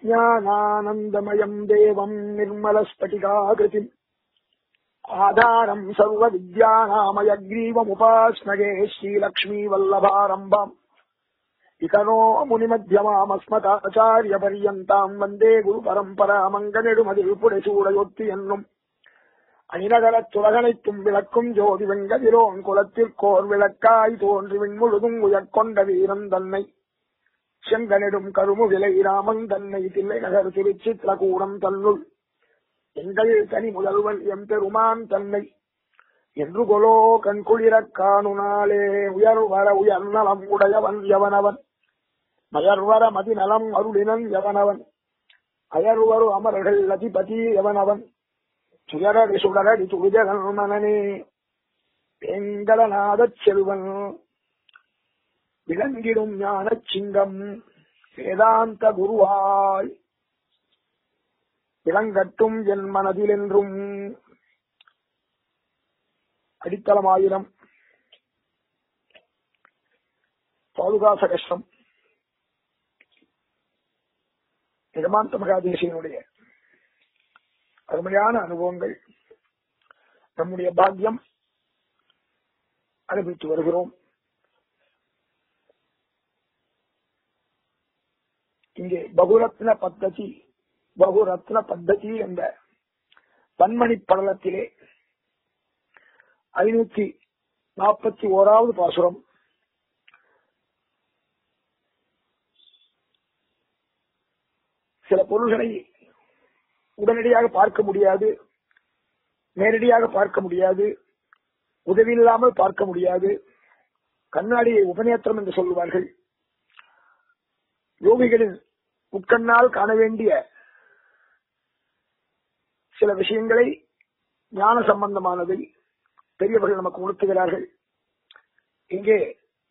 ज्ञानानन्दमयम् देवम् निर्मलस्फटिकाकृतिम् आधारम् सर्वविद्यानामयग्रीवमुपास्मगे श्रीलक्ष्मीवल्लभारम्भाम् इकनो मुनिमध्यमामस्मताचार्यपर्यन्ताम् वन्दे குருபரம்பராமங்கனெடுமதில் என்னும் அணிநகரத் துலகனைத்தும் விளக்கும் ஜோதி வெங்கதிரோன் குலத்திற்கோர் விளக்காய் தோன்றி விண்முழுதும் உயர்கொண்ட வீரன் தன்னை செங்கனிடும் கருமுகிலை ராமன் தன்னை தில்லை நகர் திருச்சித்திரகூடம் தன்னுள் எங்கள் தனி முதல்வன் எம் பெருமான் தன்னை என்று கொலோ கண்குளிரக் காணுனாலே உயர்வர உயர்நலம் உடையவன் எவனவன் மயர்வர மதிநலம் அருளினன் எவனவன் அயர்வரு அமர்கள் அதிபதி எவனவன் சுயரடி சுடரடி துவிதகன் மனனே வெங்கடநாதச் செல்வன் விளங்கிடும் ஞானச் சிங்கம் வேதாந்த குருவாய் விளங்கட்டும் என் மனதில் என்றும் அடித்தளமாயிரம் பாதுகாச கஷ்டம் நிகமாந்த மகாதேசியனுடைய அருமையான அனுபவங்கள் நம்முடைய பாக்கியம் அனுபவித்து வருகிறோம் இங்கே பகுரத்ன பத்ததி பகுரத்ன பத்ததி என்ற பன்மணி படலத்திலே ஐநூத்தி நாற்பத்தி ஓராவது பாசுரம் சில பொருள்களை உடனடியாக பார்க்க முடியாது நேரடியாக பார்க்க முடியாது உதவி இல்லாமல் பார்க்க முடியாது கண்ணாடியை உபநேத்திரம் என்று சொல்லுவார்கள் யோகிகளின் உட்கண்ணால் காண வேண்டிய சில விஷயங்களை ஞான சம்பந்தமானதை பெரியவர்கள் நமக்கு உணர்த்துகிறார்கள் இங்கே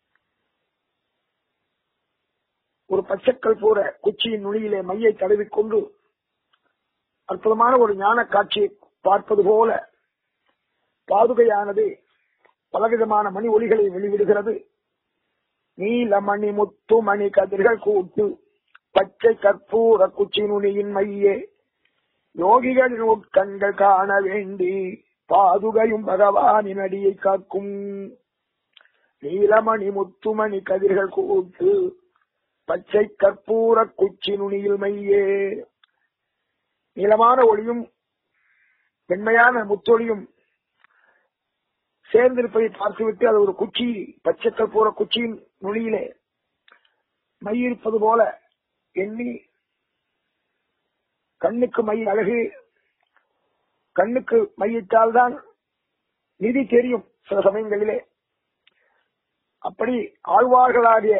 ஒரு பச்சைக்கல் போற குச்சியின் நுனியிலே மையை தடவிக்கொண்டு அற்புதமான ஒரு ஞான காட்சியை பார்ப்பது போல பாதுகையானது பலவிதமான மணி ஒளிகளை வெளிவிடுகிறது நீலமணி முத்து மணி கதிர்கள் கூட்டு பச்சை கற்பூர குச்சி நுனியின் மையே யோகிகளின் உட்கண்கள் காண வேண்டி பாதுகையும் பகவானின் அடியை காக்கும் நீலமணி முத்துமணி கதிர்கள் கூட்டு பச்சை கற்பூர குச்சி நுனியில் மையே நீளமான ஒளியும் வெண்மையான முத்தொழியும் சேர்ந்திருப்பதை பார்த்துவிட்டு அது ஒரு குச்சி பச்சை கற்பூர குச்சியின் நுனியிலே மையிருப்பது போல எண்ணி கண்ணுக்கு மை அழகு கண்ணுக்கு மையிட்டால்தான் நிதி தெரியும் சில சமயங்களிலே அப்படி ஆழ்வார்களாகிய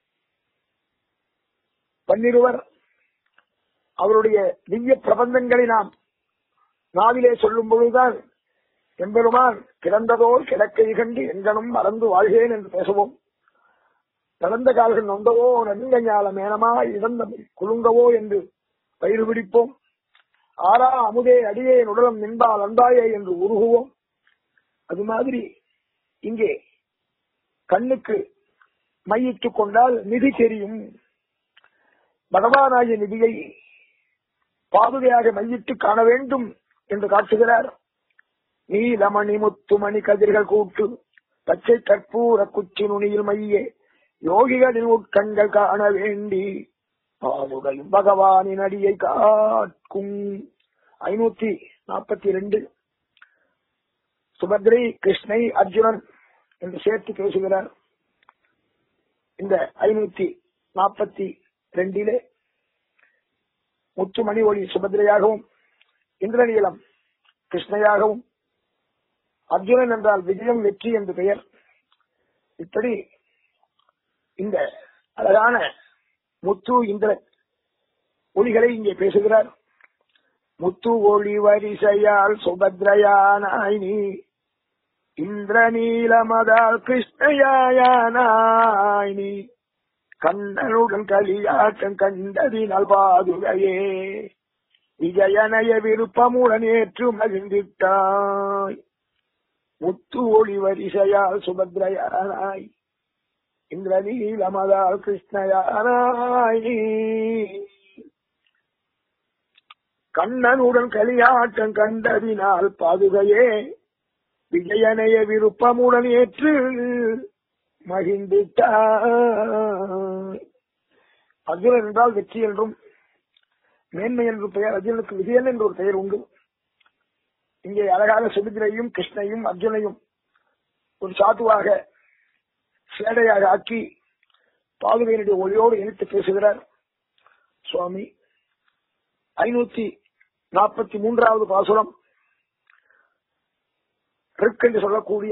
பன்னிருவர் அவருடைய திவ்ய பிரபந்தங்களை நாம் நாவிலே சொல்லும் பொழுதுதான் எம்பெருமான் கிடந்ததோர் கிடக்கை கண்டு எங்கனும் மறந்து வாழ்கிறேன் என்று பேசுவோம் நடந்த கால்கள் நொந்தவோ நன்க ஞால மேனமா இழந்த குலுங்கவோ என்று பயிர் பிடிப்போம் ஆறா அமுதே அடியே உடலம் நின்பால் அந்தாயே என்று உருகுவோம் அது மாதிரி இங்கே கண்ணுக்கு மையிட்டுக் கொண்டால் நிதி தெரியும் பகவானாகிய நிதியை பாதுகையாக மையிட்டு காண வேண்டும் என்று காட்டுகிறார் நீலமணி முத்துமணி கதிர்கள் கூட்டு பச்சை கற்பூர குச்சி நுனியில் மையே யோகிகளின் உட்கண்கள் காண வேண்டி பாதுகையும் பகவானின் அடியை காக்கும் ஐநூத்தி நாற்பத்தி ரெண்டு சுபத்ரை கிருஷ்ணை அர்ஜுனன் என்று சேர்த்து பேசுகிறார் இந்த ஐநூத்தி நாற்பத்தி ரெண்டிலே முத்துமணி ஒளி சுபத்ரையாகவும் இந்திரநீலம் கிருஷ்ணையாகவும் அர்ஜுனன் என்றால் விஜயம் வெற்றி என்று பெயர் இப்படி இந்த அழகான முத்து இந்திர ஒளிகளை இங்கே பேசுகிறார் முத்து ஒளி வரிசையால் சுபத்ரையானாய் நீ இந்திரநீலமதால் கிருஷ்ணயானாய் நீ கண்ணனுடன் கலியாட்டம் கண்டதினால் பாதுகையே விஜயனய விருப்பமுடன் ஏற்று மகிழ்ந்திட்டாய் முத்து ஒளி வரிசையால் சுபத்ரையானாய் இந்திரநீலமதால் கிருஷ்ணயானாய் கண்ணனுடன் களியாட்டம் கண்டதினால் பாதுகையே விஜயனைய விருப்பமுடன் ஏற்று மகிழ்ந்திட்டார் அர்ஜுனன் என்றால் வெற்றி என்றும் மேன்மை என்று பெயர் அர்ஜுனுக்கு விஜயன் என்று ஒரு பெயர் உண்டு இங்கே அழகாக சுமித்ரையும் கிருஷ்ணையும் அர்ஜுனையும் ஒரு சாத்துவாக சேடையாக ஆக்கி பாதுகையினுடைய ஒளியோடு இணைத்து பேசுகிறார் சுவாமி ஐநூத்தி நாற்பத்தி மூன்றாவது பாசுரம் ரிக் என்று சொல்லக்கூடிய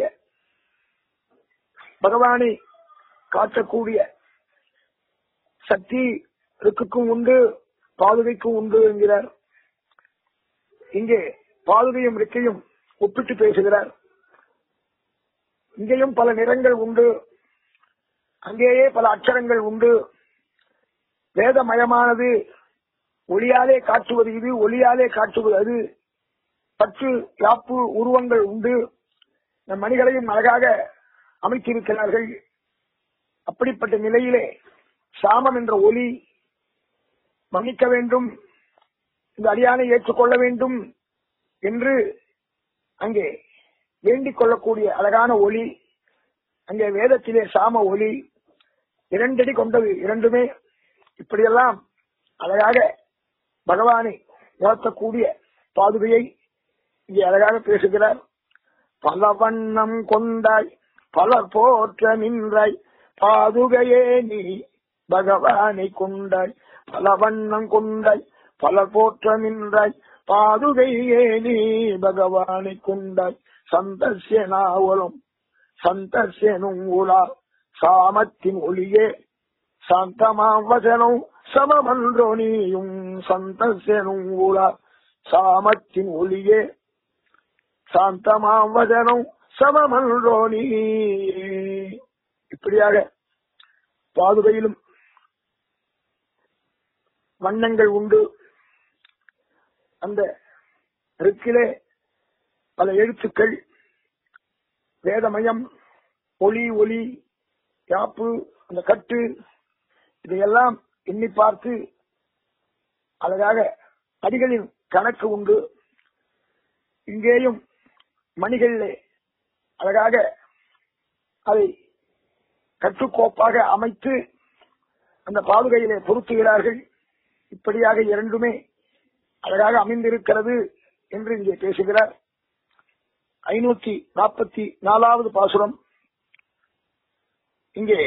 பகவானை காட்டக்கூடிய சக்தி ரிக்குக்கும் உண்டு பாதுகைக்கும் உண்டு என்கிறார் இங்கே பாதுகையும் ரிக்கையும் ஒப்பிட்டு பேசுகிறார் இங்கேயும் பல நிறங்கள் உண்டு அங்கேயே பல அச்சரங்கள் உண்டு வேதமயமானது ஒளியாலே காட்டுவது இது ஒளியாலே காட்டுவது அது பற்று யாப்பு உருவங்கள் உண்டு நம் மணிகளையும் அழகாக அமைத்திருக்கிறார்கள் அப்படிப்பட்ட நிலையிலே சாமம் என்ற ஒலி மன்னிக்க வேண்டும் இந்த அடியானை ஏற்றுக்கொள்ள வேண்டும் என்று அங்கே வேண்டிக் கொள்ளக்கூடிய அழகான ஒளி அங்கே வேதத்திலே சாம ஒளி இரண்டடி கொண்டது இரண்டுமே இப்படியெல்லாம் அழகாக பகவானை உணர்த்தக்கூடிய பாதுகையை இங்கே அழகாக பேசுகிறார் பல வண்ணம் கொண்டாய் பலர் போற்ற நின்றாய் பாதுகையே நீ பகவானை கொண்டாய் பல வண்ணம் கொண்டாய் பலர் போற்ற நின்றாய் பாதுகையே நீ பகவானை கொண்டாய் சந்தசிய நாவலும் சந்தசியனும் உலா சாமத்தின் ஒளியே சாந்தமாம் வசனம் சமமன்றோ நீயும் சந்தசியனும் உலா சாமத்தின் ஒளியே சாந்தமாம் வசனம் சமமன்றோ நீ இப்படியாக பாதுகையிலும் வண்ணங்கள் உண்டு அந்த ரிக்கிலே பல எழுத்துக்கள் வேதமயம் ஒளி ஒளி யாப்பு அந்த கட்டு இதையெல்லாம் எண்ணி பார்த்து அழகாக அடிகளின் கணக்கு உண்டு இங்கேயும் மணிகளிலே அழகாக அதை கட்டுக்கோப்பாக அமைத்து அந்த பாதுகையிலே பொருத்துகிறார்கள் இப்படியாக இரண்டுமே அழகாக அமைந்திருக்கிறது என்று இங்கே பேசுகிறார் ஐநூத்தி நாற்பத்தி நாலாவது பாசுரம் இங்கே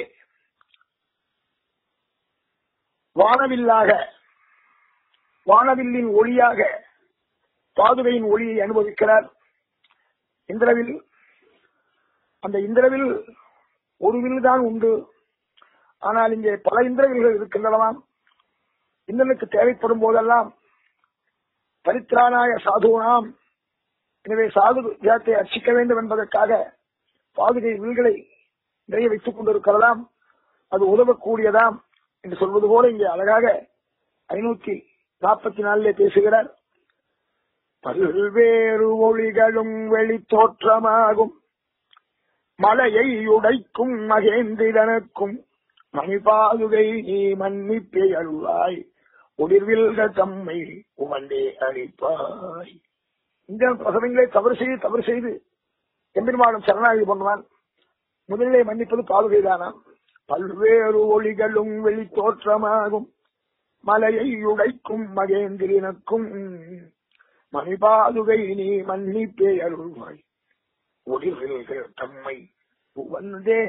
வானவில்லாக வானவில்லின் ஒளியாக பாதுகையின் ஒளியை அனுபவிக்கிறார் இந்திரவில் அந்த இந்திரவில் ஒரு வில் தான் உண்டு ஆனால் இங்கே பல இந்திரவில்கள் இருக்கின்றனவாம் இந்திரனுக்கு தேவைப்படும் போதெல்லாம் பரித்ராணாய சாதுனாம் எனவே சாது ஜாத்தை அர்ச்சிக்க வேண்டும் என்பதற்காக பாதுகை வில்களை நிறைய வைத்துக் கொண்டிருக்கிறதாம் அது உதவக்கூடியதாம் என்று சொல்வது போல இங்கே அழகாக ஐநூத்தி நாற்பத்தி நாலிலே பேசுகிறார் பல்வேறு ஒளிகளும் வெளி தோற்றமாகும் மலையை உடைக்கும் மகேந்திரனுக்கும் மணிபாதுகை நீ மன்னிப்பே அருளாய் ஒளிர்வில்கள் தம்மை உவந்தே அழிப்பாய் இந்த பிரசவங்களை தவறு செய்து தவறு செய்து எம்பெருமானும் சரணாகி பண்ணுவான் முதலிலே மன்னிப்பது பாதுகைதானாம் பல்வேறு ஒளிகளும் வெளி தோற்றமாகும் மலையை உடைக்கும் மகேந்திரனுக்கும் மணிபாதுகை நீ மன்னிப்பே அருள்வாய் ஒளிர்கள் தம்மை வந்தே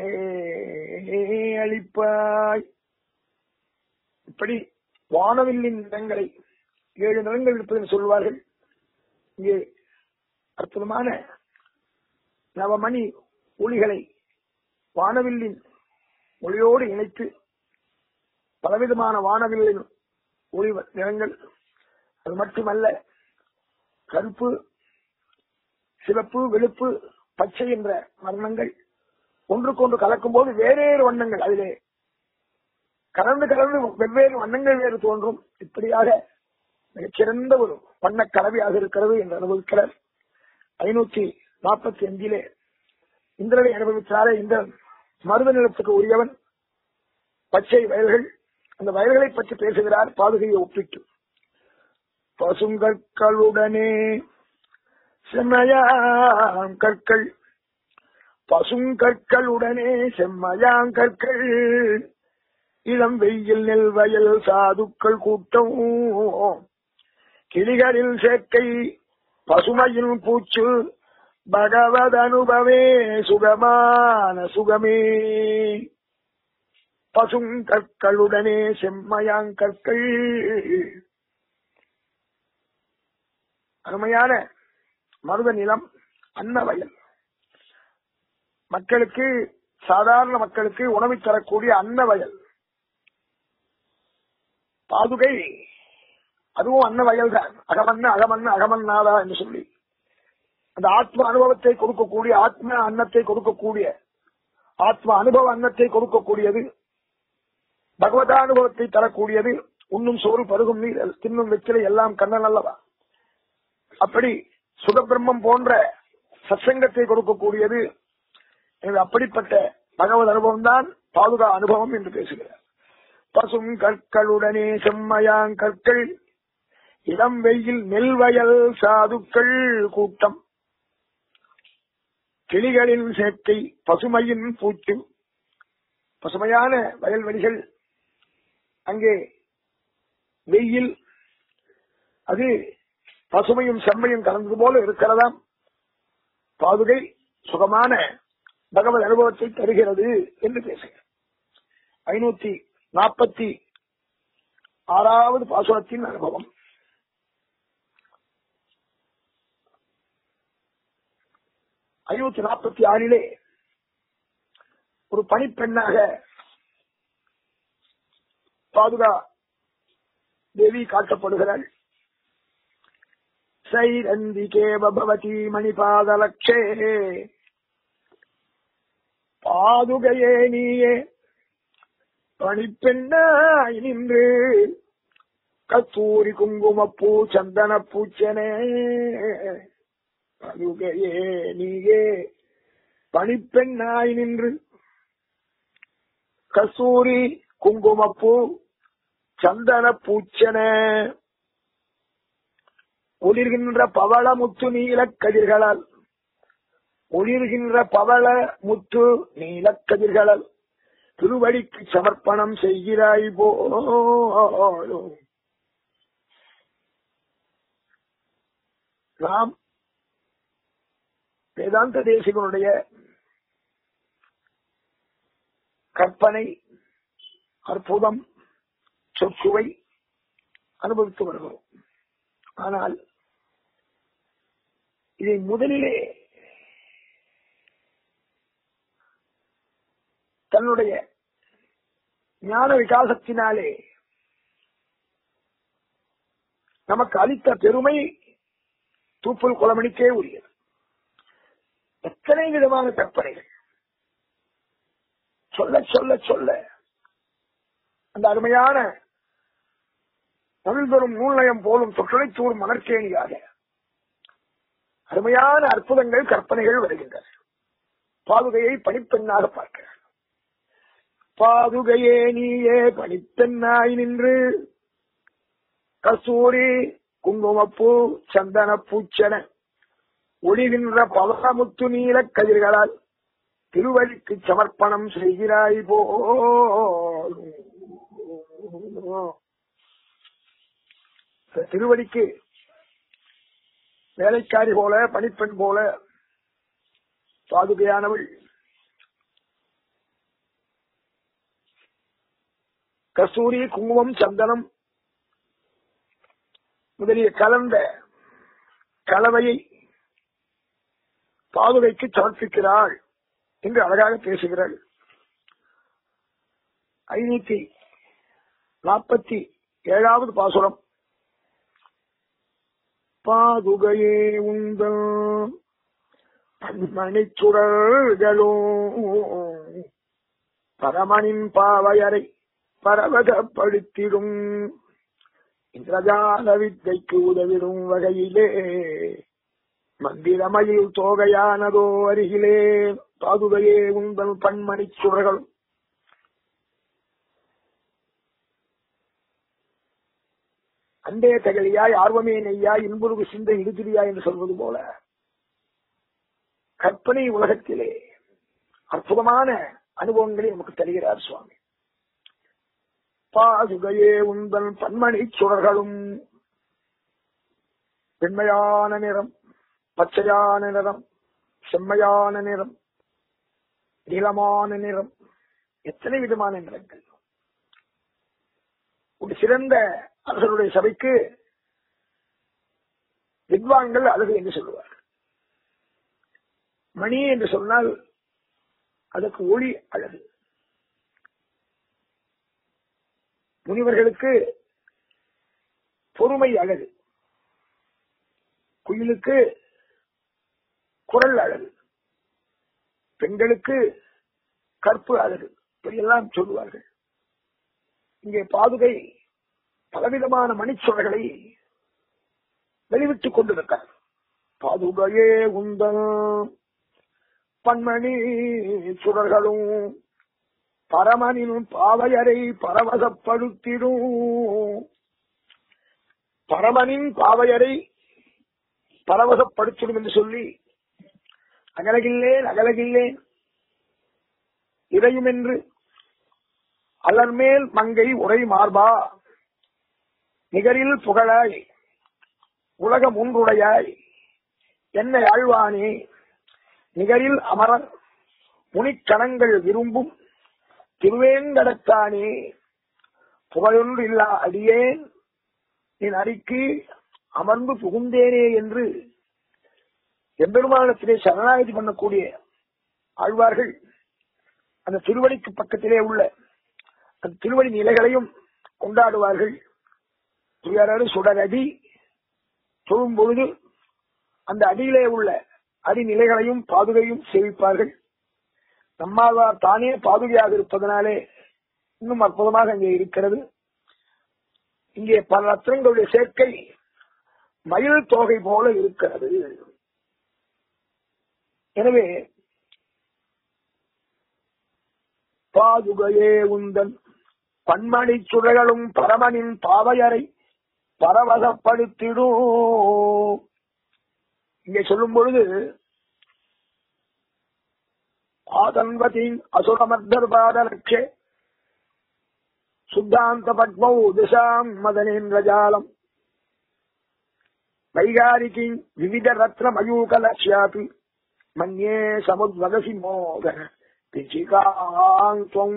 அளிப்பாய் இப்படி வானவில்லின் நிறங்களை ஏழு நிறங்கள் இருப்பது சொல்வார்கள் இங்கே அற்புதமான நவமணி ஒளிகளை வானவில்லின் ஒளியோடு இணைத்து பலவிதமான வானவில்லின் ஒளி நிறங்கள் அது மட்டுமல்ல கருப்பு சிவப்பு வெளுப்பு பச்சை என்ற வர்ணங்கள் ஒன்றுக்கொன்று கலக்கும் போது வேறேறு வண்ணங்கள் அதிலே கலந்து கலந்து வெவ்வேறு வண்ணங்கள் வேறு தோன்றும் இப்படியாக மிகச்சிறந்த ஒரு வண்ண கலவையாக இருக்கிறது என்று அனுபவிக்கிறார் ஐநூத்தி நாற்பத்தி அஞ்சிலே இந்திரனை அனுபவித்தாலே இந்த மருத நிலத்துக்கு உரியவன் பச்சை வயல்கள் அந்த வயல்களை பற்றி பேசுகிறார் பாதுகையை ஒப்பிட்டு பசுங்கற்களுடனே செம்மையாங்கற்கள் பசுங்கற்களுடனே செம்மையாங்கற்கள் இளம் வெயில் நெல் வயல் சாதுக்கள் கூட்டம் கிளிகளில் சேர்க்கை பசுமையின் பூச்சு பகவத் அனுபவே சுகமான சுகமே பசுங்கற்களுடனே செம்மையாங்கற்கள் அருமையான மருத நிலம் அன்ன வயல் மக்களுக்கு சாதாரண மக்களுக்கு உணவு தரக்கூடிய அன்ன வயல் பாதுகை அதுவும் அன்ன வயல் தான் அகமன்ன அகமன்ன அகமன்னாதா என்று சொல்லி அந்த ஆத்ம அனுபவத்தை கொடுக்கக்கூடிய ஆத்ம அன்னத்தை கொடுக்கக்கூடிய ஆத்ம அனுபவ அன்னத்தை கொடுக்கக்கூடியது பகவதானுபவத்தை தரக்கூடியது உண்ணும் சோறு பருகும் நீர் தின்னும் வெற்றிலை எல்லாம் கண்ணன் அல்லவா அப்படி சுகபிரம்மம் போன்ற சத்சங்கத்தை கொடுக்கக்கூடியது எனவே அப்படிப்பட்ட பகவத் அனுபவம் தான் பாதுகா அனுபவம் என்று பேசுகிறார் பசும் கற்களுடனே செம்மையாங்கற்கள் இளம் வெயில் நெல்வயல் சாதுக்கள் கூட்டம் கிளிகளின் சேர்க்கை பசுமையின் பூச்சு பசுமையான வயல்வெளிகள் அங்கே வெயில் அது பசுமையும் செம்மையும் கலந்தது போல இருக்கிறதாம் பாதுகை சுகமான பகவத் அனுபவத்தை தருகிறது என்று பேசுகிறார் ஐநூத்தி நாற்பத்தி ஆறாவது பாசுரத்தின் அனுபவம் ஐநூத்தி நாற்பத்தி ஆறிலே ஒரு பணிப்பெண்ணாக பாதுகா தேவி காட்டப்படுகிறாள் சைரந்திகே பவதி மணிபாதலக்ஷே பாதுகையே நீயே பணிப்பெண்ணாய் நின்று கத்தூரி குங்குமப்பூ சந்தன பூச்சனே பாதுகையே நீயே பணிப்பெண்ணாய் நின்று கஸ்தூரி குங்குமப்பூ சந்தன பூச்சன ஒளிர்கின்ற பவள முத்து நீலக் கதிர்களால் ஒளிர்கின்ற பவள முத்து நீலக் கதிர்களால் திருவடிக்கு சமர்ப்பணம் செய்கிறாய் போலும் நாம் வேதாந்த தேசிகனுடைய கற்பனை அற்புதம் சொற்சுவை அனுபவித்து வருகிறோம் ஆனால் இதை முதலிலே தன்னுடைய ஞான விகாசத்தினாலே நமக்கு அளித்த பெருமை தூப்பல் குளமணிக்கே உரியது எத்தனை விதமான கற்பனைகள் சொல்ல சொல்ல சொல்ல அந்த அருமையான தமிழ் பெறும் நூல்நயம் போலும் தொற்றுழைத்தூர் மணற்கேணியாக அருமையான அற்புதங்கள் கற்பனைகள் வருகின்றன பாதுகையை பணிப்பெண்ணாக பார்க்கிறார் பாதுகையே நீயே பணிப்பெண்ணாய் நின்று கஸ்தூரி குங்குமப்பூ சந்தன பூச்சன ஒளிகின்ற பவமுத்து நீல கதிர்களால் திருவழிக்கு சமர்ப்பணம் செய்கிறாய் போ திருவடிக்கு வேலைக்காரி போல பணிப்பெண் போல பாதுகையானவள் கஸ்தூரி குங்குமம் சந்தனம் முதலிய கலந்த கலவையை பாதுகைக்கு சமர்ப்பிக்கிறாள் என்று அழகாக பேசுகிறாள் ஐநூத்தி நாற்பத்தி ஏழாவது பாசுரம் பாதுகையே உங்கள் மணிச்சுடர்களும் பரமனின் பாவையரை பரவதப்படுத்திடும் இந்திரஜால வித்தைக்கு உதவிடும் வகையிலே மந்திரமயில் தோகையானதோ அருகிலே பாதுகையே உங்கள் பன்மணி சுடர்களும் அண்டே தகலியாய் ஆர்வமே நெய்யாய் இன்புருகு சிந்தை இடுதிரியா என்று சொல்வது போல கற்பனை உலகத்திலே அற்புதமான அனுபவங்களை நமக்கு தருகிறார் சுவாமி பாதுகையே உந்தன் பன்மணி சுடர்களும் வெண்மையான நிறம் பச்சையான நிறம் செம்மையான நிறம் நீளமான நிறம் எத்தனை விதமான நிறங்கள் ஒரு சிறந்த அரசருடைய சபைக்கு வித்வான்கள் அழகு என்று சொல்லுவார் மணி என்று சொன்னால் அதற்கு ஒளி அழகு முனிவர்களுக்கு பொறுமை அழகு குயிலுக்கு குரல் அழகு பெண்களுக்கு கற்பு அழகு இப்படியெல்லாம் சொல்லுவார்கள் இங்கே பாதுகை பலவிதமான மணிச்சொலைகளை வெளிவிட்டுக் கொண்டிருக்கார் பாதுகையே உந்தன் பன்மணி சுடர்களும் பரமனின் பாவையரை பரவசப்படுத்திடும் பரமனின் பாவையரை பரவசப்படுத்திடும் என்று சொல்லி அகலகில்லேன் அகலகில்லேன் இறையும் என்று அலர்மேல் மங்கை உரை மார்பா நிகரில் புகழாய் உலகம் ஒன்றுடையாய் என்னை ஆழ்வானே நிகரில் அமரர் முனிக்கணங்கள் விரும்பும் திருவேங்கடத்தானே புகழொன்று இல்லா அடியேன் என் அடிக்கு அமர்ந்து புகுந்தேனே என்று எம்பெருமானத்திலே சரணாகதி பண்ணக்கூடிய ஆழ்வார்கள் அந்த திருவடிக்கு பக்கத்திலே உள்ள அந்த திருவடி நிலைகளையும் கொண்டாடுவார்கள் துயரறு சுடரடி தொழும் பொழுது அந்த அடியிலே உள்ள அடிநிலைகளையும் பாதுகையும் சேவிப்பார்கள் நம்மாழ்வார் தானே பாதுகையாக இருப்பதனாலே இன்னும் அற்புதமாக அங்கே இருக்கிறது இங்கே பல ரத்னங்களுடைய சேர்க்கை மயில் தொகை போல இருக்கிறது எனவே பாதுகையே உந்தன் பன்மணி சுடர்களும் பரமனின் பாவையரை பரவசப்படுத்திடும் இங்கே சொல்லும் பொழுது ஆதன்வதி அசுரமர்தர்பாதலட்சே சுத்தாந்த பத்மௌ திசாம் மதனேந்திரஜாலம் வைகாரிகி விவித ரத்ன மயூகலக்ஷாபி மன்யே சமுத்வகசி மோக பிச்சிகாங்கம்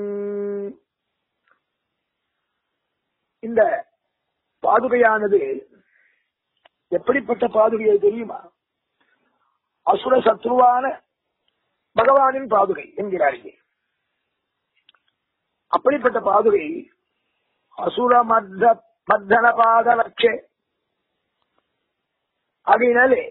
இந்த பாதுகையானது எப்படிப்பட்ட பாதுகையை தெரியுமா அசுர சத்ருவான பகவானின் பாதுகை என்கிறார் இங்கே அப்படிப்பட்ட பாதுகை அசுர மத்த மத்தன பாத லட்சே ஆகையினாலே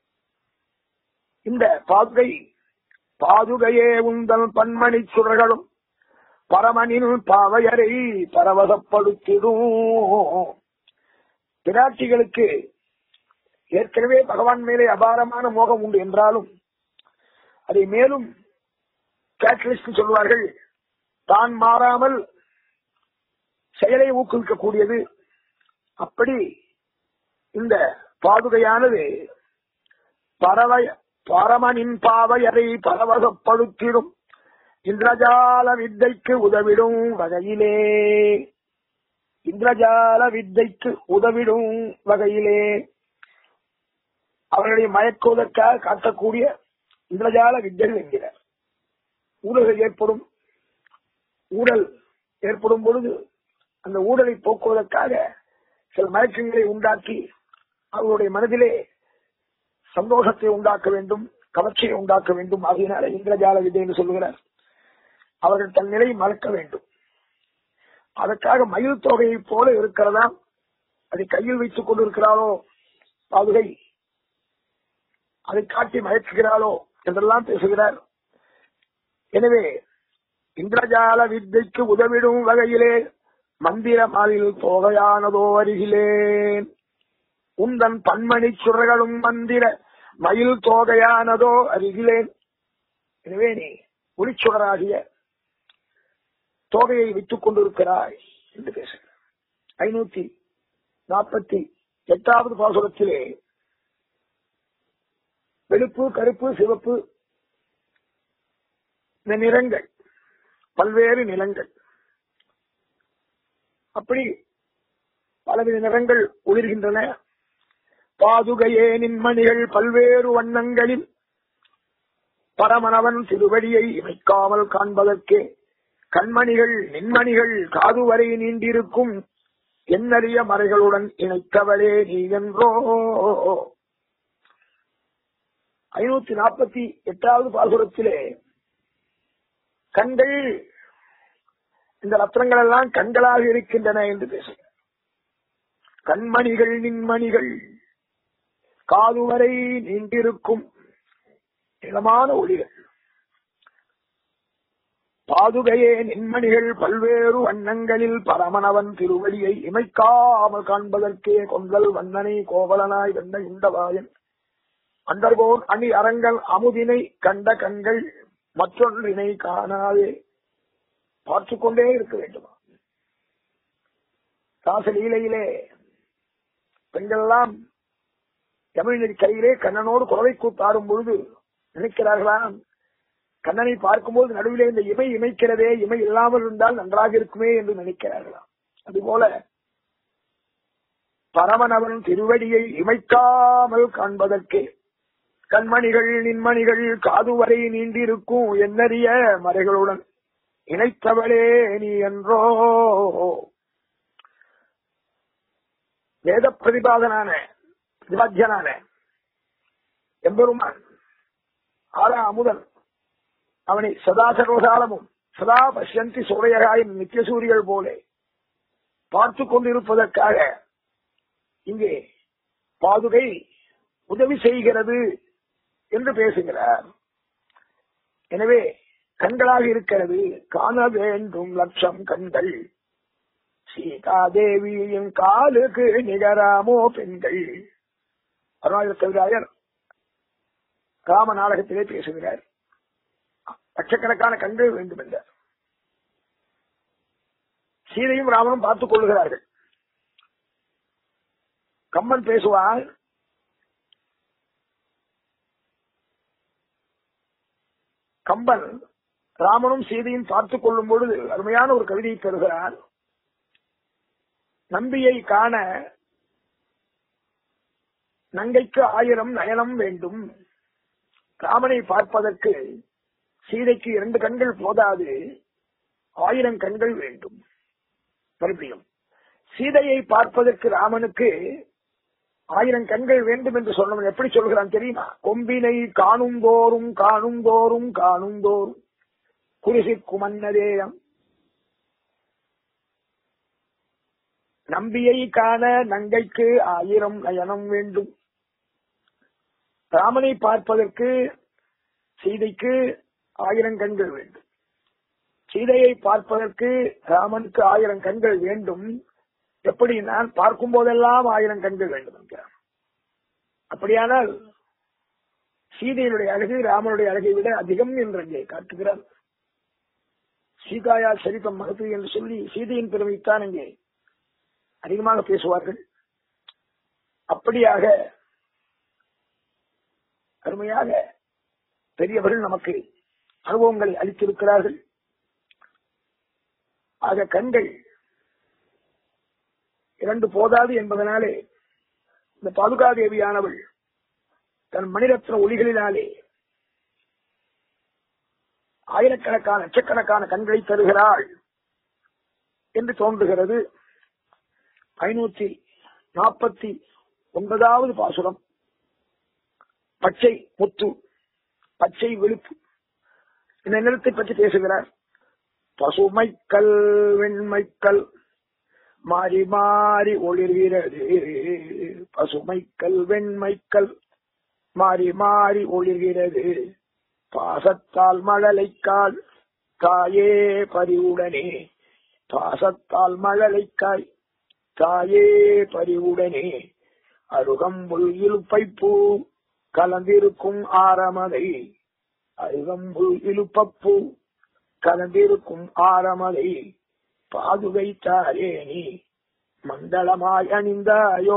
இந்த பாதுகை பாதுகையே உந்தல் பன்மணி சுடர்களும் பரமனின் பாவையரை பரவசப்படுத்திடும் பிராட்டிகளுக்கு ஏற்கனவே பகவான் மேலே அபாரமான மோகம் உண்டு என்றாலும் அதை மேலும் கேட்டலிஸ்ட் சொல்வார்கள் தான் மாறாமல் செயலை ஊக்குவிக்கக்கூடியது அப்படி இந்த பாதுகையானது பறவை பரமனின் பாவையரை பரவசப்படுத்திடும் இந்திரஜால வித்தைக்கு உதவிடும் வகையிலே இந்திரஜால வித்தைக்கு உதவிடும் வகையிலே அவர்களை மயக்குவதற்காக காட்டக்கூடிய இந்திரஜால வித்தைகள் என்கிறார் ஊழல்கள் ஏற்படும் ஊழல் ஏற்படும் பொழுது அந்த ஊழலை போக்குவதற்காக சில மயக்கங்களை உண்டாக்கி அவர்களுடைய மனதிலே சந்தோஷத்தை உண்டாக்க வேண்டும் கவர்ச்சியை உண்டாக்க வேண்டும் ஆகியனால இந்திரஜால விதை என்று சொல்லுகிறார் அவர்கள் தன் நிலையை மறக்க வேண்டும் அதற்காக மயில் தொகையை போல இருக்கிறதா அதை கையில் வைத்துக் கொண்டிருக்கிறாளோ பாதுகை அதை காட்டி மயக்குகிறாளோ என்றெல்லாம் பேசுகிறார் எனவே இந்திரஜால வித்தைக்கு உதவிடும் வகையிலே மந்திர மாலில் தோகையானதோ அருகிலேன் உந்தன் பன்மணி சுரகளும் மந்திர மயில் தோகையானதோ அருகிலேன் எனவே நீ ஒளிச்சுடராகிய தோகையை விட்டுக் கொண்டிருக்கிறாய் என்று பேசுகிறார் ஐநூத்தி நாற்பத்தி எட்டாவது பாசுரத்திலே வெளுப்பு கருப்பு சிவப்பு இந்த நிறங்கள் பல்வேறு நிறங்கள் அப்படி பலவித நிறங்கள் ஒளிர்கின்றன பாதுகையே நின்மணிகள் பல்வேறு வண்ணங்களில் பரமனவன் திருவடியை இமைக்காமல் காண்பதற்கே கண்மணிகள் நின்மணிகள் காது வரை நீண்டிருக்கும் எண்ணறிய மறைகளுடன் இணைத்தவளே நீ என்றோ ஐநூத்தி நாற்பத்தி எட்டாவது பாசுரத்திலே கண்கள் இந்த ரத்னங்கள் எல்லாம் கண்களாக இருக்கின்றன என்று பேசுகிறார் கண்மணிகள் நின்மணிகள் காதுவரை நீண்டிருக்கும் இளமான ஒளிகள் பாதுகையே நின்மணிகள் பல்வேறு வண்ணங்களில் பரமனவன் திருவடியை இமைக்காமல் காண்பதற்கே கொங்கல் வண்ணனை கோவலனாய் வெண்ண இந்தவாயன் அண்டர்போன் அணி அரங்கல் அமுதினை கண்ட கண்கள் மற்றொன்றினை காணாதே பார்த்து கொண்டே இருக்க வேண்டுமா ராசலீலையிலே பெண்களெல்லாம் தமிழ்நெறி கையிலே கண்ணனோடு குறவை கூத்தாடும் பொழுது நினைக்கிறார்களாம் கண்ணனை பார்க்கும்போது நடுவிலே இந்த இமை இமைக்கிறதே இமை இல்லாமல் இருந்தால் நன்றாக இருக்குமே என்று நினைக்கிறார்களாம் அதுபோல பரமனவன் திருவடியை இமைக்காமல் காண்பதற்கே கண்மணிகள் நின்மணிகள் காது வரை நீண்டிருக்கும் என்னறிய மறைகளுடன் இணைத்தவளே நீ என்றோ வேத பிரதிபாதனான விவாஜ்யனான எம்பெருமான் ஆரா அமுதன் அவனை சதா சர்வகாலமும் சதா பஷ்யந்தி சூரையகாயும் நித்தியசூரிகள் போலே பார்த்து கொண்டிருப்பதற்காக இங்கே பாதுகை உதவி செய்கிறது என்று பேசுகிறார் எனவே கண்களாக இருக்கிறது காண வேண்டும் லட்சம் கண்கள் சீதாதேவியின் காலுக்கு நிகராமோ பெண்கள் அருணாச்சல கவிராயர் ராம நாடகத்திலே பேசுகிறார் லட்சக்கணக்கான கண்கள் வேண்டும் என்றார் சீதையும் ராமனும் பார்த்துக் கொள்ளுகிறார்கள் கம்மன் பேசுவார் கம்பன் ராமனும் சீதையும் பார்த்துக் கொள்ளும் பொழுது அருமையான ஒரு கவிதையை பெறுகிறார் நம்பியை காண நங்கைக்கு ஆயிரம் நயனம் வேண்டும் ராமனை பார்ப்பதற்கு சீதைக்கு இரண்டு கண்கள் போதாது ஆயிரம் கண்கள் வேண்டும் மறுபடியும் சீதையை பார்ப்பதற்கு ராமனுக்கு ஆயிரம் கண்கள் வேண்டும் என்று சொன்னவன் எப்படி சொல்கிறான் தெரியுமா கொம்பினை காணும் தோறும் காணும் தோறும் காணும் தோறும் குரிசி குமன்னதேயம் நம்பியை காண நங்கைக்கு ஆயிரம் நயனம் வேண்டும் ராமனை பார்ப்பதற்கு சீதைக்கு ஆயிரம் கண்கள் வேண்டும் சீதையை பார்ப்பதற்கு ராமனுக்கு ஆயிரம் கண்கள் வேண்டும் எப்படி நான் பார்க்கும் போதெல்லாம் ஆயிரம் கண்கள் வேண்டும் என்கிறார் அப்படியானால் சீதையினுடைய அழகு ராமனுடைய அழகை விட அதிகம் என்று அங்கே காட்டுகிறார் சீதாயா சரித்தம் மகத்து என்று சொல்லி சீதையின் பெருமைத்தான் இங்கே அதிகமாக பேசுவார்கள் அப்படியாக அருமையாக பெரியவர்கள் நமக்கு அனுபவங்களை அளித்திருக்கிறார்கள் ஆக கண்கள் இரண்டு போதாது என்பதனாலே இந்த பாதுகாதேவியானவள் தன் மணிரத்ன ஒளிகளினாலே ஆயிரக்கணக்கான லட்சக்கணக்கான கண்களை தருகிறாள் என்று தோன்றுகிறது ஐநூத்தி நாற்பத்தி ஒன்பதாவது பாசுரம் பச்சை முத்து பச்சை வெளுப்பு இந்த நிறத்தை பற்றி பேசுகிறார் பசுமைக்கல் வெண்மைக்கல் மாறி மாறி ஒளிர்கிறது பசுமைக்கல் வெண்மைக்கல் மாறி மாறி ஒளிர்கிறது பாசத்தால் மழலைக்கால் தாயே பரிவுடனே பாசத்தால் மழலைக்காய் தாயே பரிவுடனே அருகம்புல் இழுப்பை பூ கலந்திருக்கும் ஆரமதை அருகம்புல் இழுப்பப்பூ கலந்திருக்கும் ஆரமதை பாதுகை தாரே நீ மங்களமாய் அணிந்தாயோ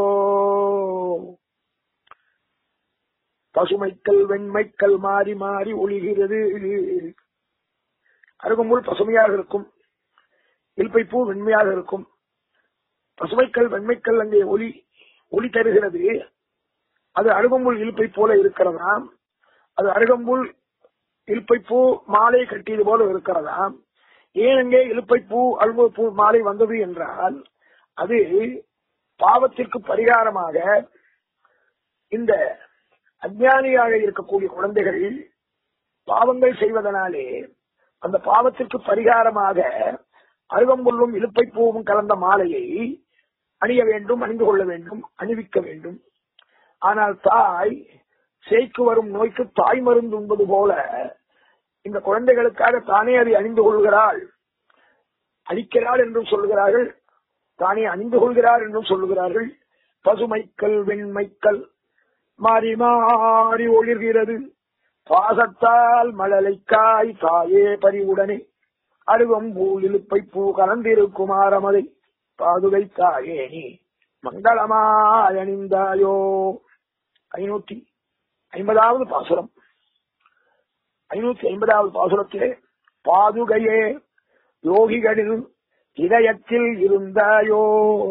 பசுமைக்கல் வெண்மைக்கல் மாறி மாறி ஒளிகிறது அருகம்புல் பசுமையாக இருக்கும் இல்பை பூ வெண்மையாக இருக்கும் பசுமைக்கல் வெண்மைக்கல் அங்கே ஒளி ஒளி தருகிறது அது அருகம்புல் இல்பை போல இருக்கிறதா அது அருகம்புல் இல்பை பூ மாலை கட்டியது போல இருக்கிறதா ஏன் அங்கே இலுப்பை பூ அழும்பு பூ மாலை வந்தது என்றால் அது பாவத்திற்கு பரிகாரமாக இந்த அஜ்ஞானியாக இருக்கக்கூடிய குழந்தைகள் பாவங்கள் செய்வதனாலே அந்த பாவத்திற்கு பரிகாரமாக அருகம்புல்லும் இலுப்பை பூவும் கலந்த மாலையை அணிய வேண்டும் அணிந்து கொள்ள வேண்டும் அணிவிக்க வேண்டும் ஆனால் தாய் சேய்க்கு வரும் நோய்க்கு தாய் மருந்து உண்பது போல இந்த குழந்தைகளுக்காக தானே அதை அணிந்து கொள்கிறாள் அளிக்கிறாள் என்றும் சொல்லுகிறார்கள் தானே அணிந்து கொள்கிறார் என்றும் சொல்லுகிறார்கள் பசுமைக்கல் வெண்மைக்கல் மாறி மாறி ஒளிர்கிறது பாசத்தால் மழலைக்காய் தாயே பறிவுடனே அருவம் பூ இழுப்பை பூ கலந்திருக்கும் ஆரமதை பாதுகை தாயே நீ மங்களமாய் அணிந்தாயோ ஐநூத்தி ஐம்பதாவது பாசுரம் ஐநூத்தி ஐம்பதாவது பாசுரத்திலே பாதுகையே யோகிகளில் இதயத்தில் இருந்தாயோ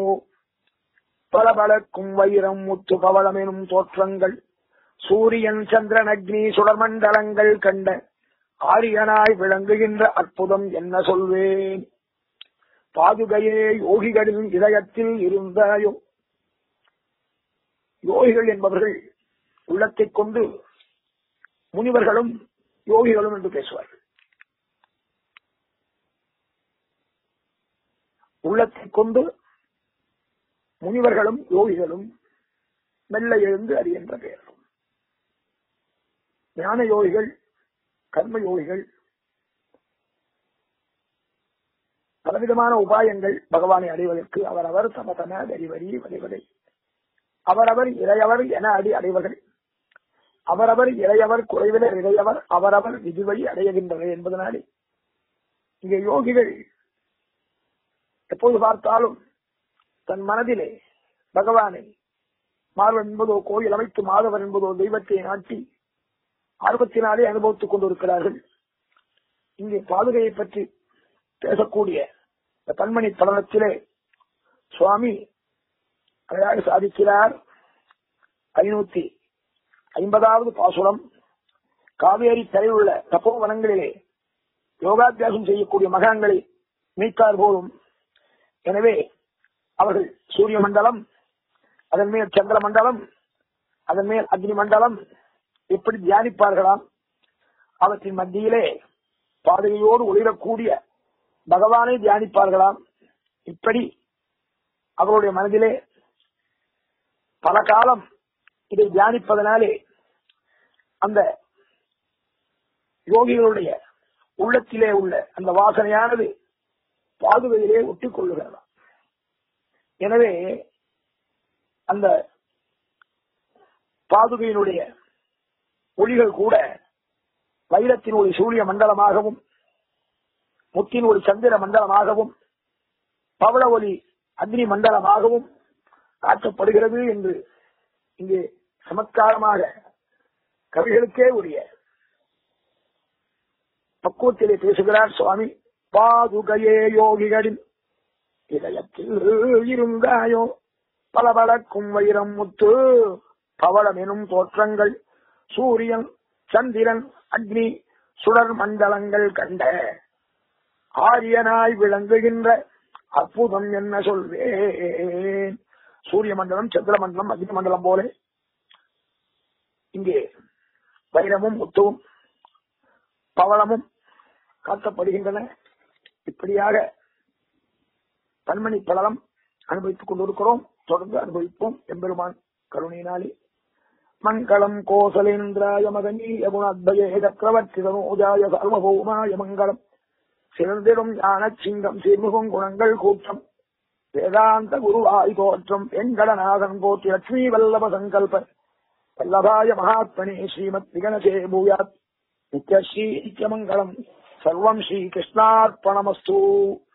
பளபளக்கும் வைரம் முத்து பவளம் எனும் தோற்றங்கள் சூரியன் சந்திரன் அக்னி சுடர்மண்டலங்கள் கண்ட ஆரியனாய் விளங்குகின்ற அற்புதம் என்ன சொல்வேன் பாதுகையே யோகிகளின் இதயத்தில் இருந்தாயோ யோகிகள் என்பவர்கள் உள்ளத்தைக் கொண்டு முனிவர்களும் யோகிகளும் என்று பேசுவார்கள் உள்ளத்தைக் கொண்டு முனிவர்களும் யோகிகளும் மெல்ல எழுந்து அறிகின்ற பெயரும் ஞான யோகிகள் கர்ம யோகிகள் பலவிதமான உபாயங்கள் பகவானை அடைவதற்கு அவரவர் தம தம வரிவரி வழிவதை அவரவர் இறையவர் என அடி அடைவர்கள் அவரவர் இறையவர் குறைவினர் இறையவர் அவரவர் விதிவழி அடைகின்றனர் என்பதனாலே இங்கே யோகிகள் எப்போது பார்த்தாலும் தன் மனதிலே பகவானை மாதவன் என்பதோ கோயில் அமைத்து மாதவன் என்பதோ தெய்வத்தை நாட்டி ஆர்வத்தினாலே அனுபவித்துக் கொண்டிருக்கிறார்கள் இங்கே பாதுகையை பற்றி பேசக்கூடிய இந்த பன்மணி படலத்திலே சுவாமி அழகாக சாதிக்கிறார் ஐநூத்தி ஐம்பதாவது பாசுரம் காவேரி கரையுள்ள தப்போவனங்களிலே யோகாத்தியாசம் செய்யக்கூடிய மகான்களை மீட்கார் போலும் எனவே அவர்கள் சூரிய மண்டலம் அதன் மேல் சந்திர மண்டலம் அதன் மேல் அக்னி மண்டலம் எப்படி தியானிப்பார்களாம் அவற்றின் மத்தியிலே பாதையோடு ஒளிரக்கூடிய பகவானை தியானிப்பார்களாம் இப்படி அவருடைய மனதிலே பல காலம் இதை தியானிப்பதனாலே அந்த யோகிகளுடைய உள்ளத்திலே உள்ள அந்த வாசனையானது பாதுகையிலே ஒட்டிக் கொள்ளுகிறதாம் எனவே அந்த பாதுகையினுடைய ஒளிகள் கூட வைரத்தின் ஒரு சூரிய மண்டலமாகவும் முத்தின் ஒரு சந்திர மண்டலமாகவும் பவள ஒளி அக்னி மண்டலமாகவும் காட்டப்படுகிறது என்று இங்கே சமத்காரமாக கவிகளுக்கே உரிய பக்குவத்திலே பேசுகிறார் சுவாமி பாதுகையே யோகிகளின் இதயத்தில் இருந்தாயோ பளபளக்கும் வைரம் முத்து பவளம் எனும் தோற்றங்கள் சூரியன் சந்திரன் அக்னி சுடர் மண்டலங்கள் கண்ட ஆரியனாய் விளங்குகின்ற அற்புதம் என்ன சொல்வேன் சூரிய மண்டலம் சந்திர மண்டலம் அக்னி மண்டலம் போல இங்கே வைரமும் முத்துவும் பவளமும் காட்டப்படுகின்றன இப்படியாக பன்மணி பலனம் அனுபவித்துக் கொண்டிருக்கிறோம் தொடர்ந்து அனுபவிப்போம் எம்பெருமான் கருணையினாலே மங்களம் கோசலேந்திராய மகனீய குணாத்பயே சக்கரவர்த்தி தனோஜாய சர்வபௌமாய மங்களம் சிறந்திடும் ஞான சிங்கம் சீர்முகம் குணங்கள் கூட்டம் வேதாந்த குருவாய் தோற்றம் வெங்கடநாதன் போற்றி லட்சுமி வல்லப சங்கல்ப வல்லபாய மகாத்மனே ஸ்ரீமத் விகனசே பூயாத் நித்யஸ்ரீ நித்யமங்கலம் சர்வம் ஸ்ரீ கிருஷ்ணார்ப்பணமஸ்து